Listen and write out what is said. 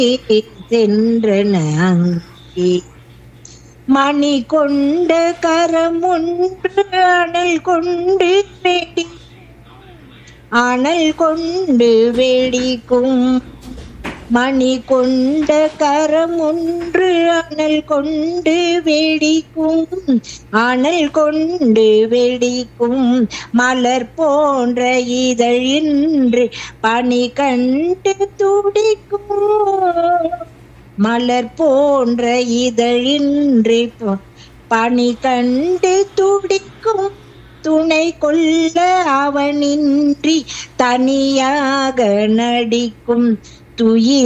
சென்றன அங்கே மணி கொண்ட கரம் ஒன்று அனல் கொண்டு வெடி அனல் கொண்டு வெடிக்கும் மணி கொண்ட கரம் ஒன்று அனல் கொண்டு வெடிக்கும் அனல் கொண்டு வெடிக்கும் மலர் போன்ற இதழின்று பனி கண்டு துடிக்கும் மலர் போன்ற இதழின்றி ப- பனி கண்டு துடிக்கும் துணை கொள்ள அவனின்றி தனியாக நடிக்கும் துயில்